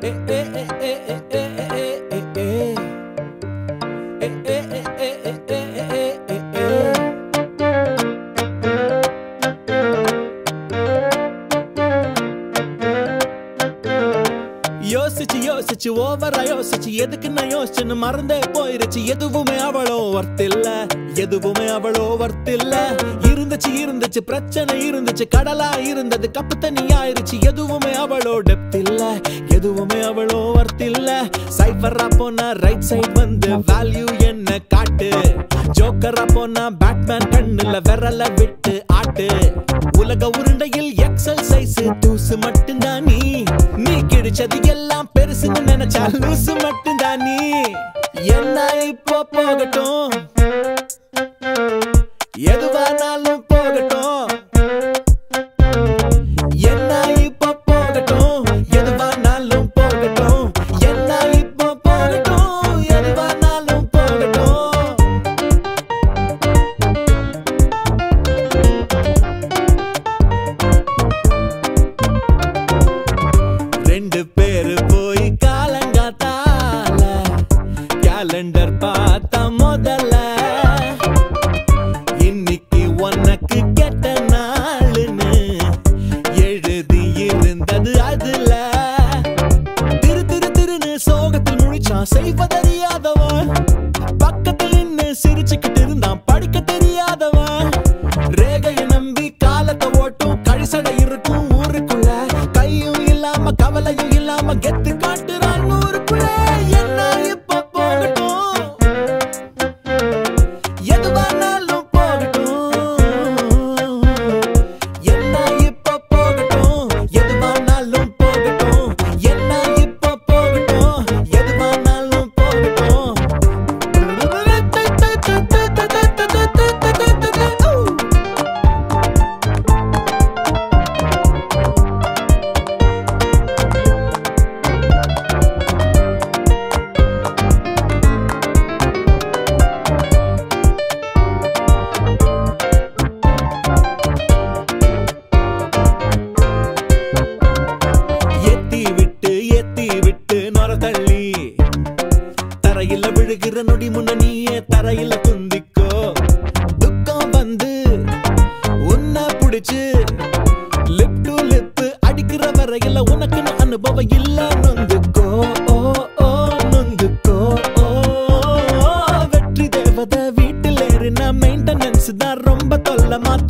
யோசிச்சு யோசிச்சு ஓவரா யோசிச்சு எதுக்கு நான் யோசிச்சுன்னு மறந்தே போயிருச்சு எதுவுமே அவளோ வர்த்தில்ல எதுவுமே அவளோ வர்த்தில்ல இருந்துச்சு இருந்துச்சு பிரச்சனை இருந்துச்சு கடலா இருந்தது கப்பு தண்ணி ஆயிருச்சு எதுவுமே அவளோ டெப்த் இல்ல எதுவுமே அவளோ வர்த்தில்ல சைபரா போனா ரைட் சைடு வந்து வேல்யூ என்ன காட்டு ஜோக்கரா போனா பேட்மேன் கண்ணுல விரல விட்டு ஆட்டு உலக உருண்டையில் எக்ஸல் சைஸ் தூசு மட்டும்தான் நீ நீ கிடைச்சது எல்லாம் பெருசுன்னு நினைச்சா லூசு மட்டும்தான் நீ என்ன இப்போ போகட்டும் எதுவானாலும் போகட்டும் என்ன இப்போ போகட்டும் எதுவானாலும் போகட்டும் என்ன இப்போ போகட்டும் எதுவானாலும் போகட்டும் ரெண்டு பேரு போய் காலங்காத்தால கேலண்டர் பார்த்தா முதல்ல இன்னைக்கு உனக்கு கெட்ட நாளுன்னு எழுதி இருந்தது அதுல திரு திரு திருன்னு சோகத்தில் முழிச்சான் செய்வதறியாதவன் பக்கத்தில் நின்னு சிரிச்சுக்கிட்டு இருந்தான் படிக்க தெரியாதவன் ரேகையை நம்பி காலத்தை ஓட்டும் கழிசடை இருக்கும் ஊருக்குள்ள கையும் இல்லாம கவலையும் இல்லாம கெத்து காட்டுறான் ஊருக்குள்ள என்ன இப்ப போகட்டும் எதுவானாலும் போகட்டும் என்ன இப்ப போகட்டும் எதுவானாலும் போகட்டும் என்ன இப்ப போகட்டும் எதுவானாலும் போகட்டும் ஏத்தி விட்டு ஏத்தி விட்டு நொர தள்ளி தரையில விழுகிற நொடி முன்ன நீயே தரையில குந்திக்கோ துக்கம் வந்து உன்னை புடிச்சு லிப் டு லிப் அடிக்கிற வரையில உனக்குன்னு அனுபவம் இல்ல நொந்துக்கோ ஓ ஓ நொந்துக்கோ ஓ வெற்றி தேவதை வீட்டில் ஏறினா மெயின்டெனன்ஸ் தான் ரொம்ப தொல்லமா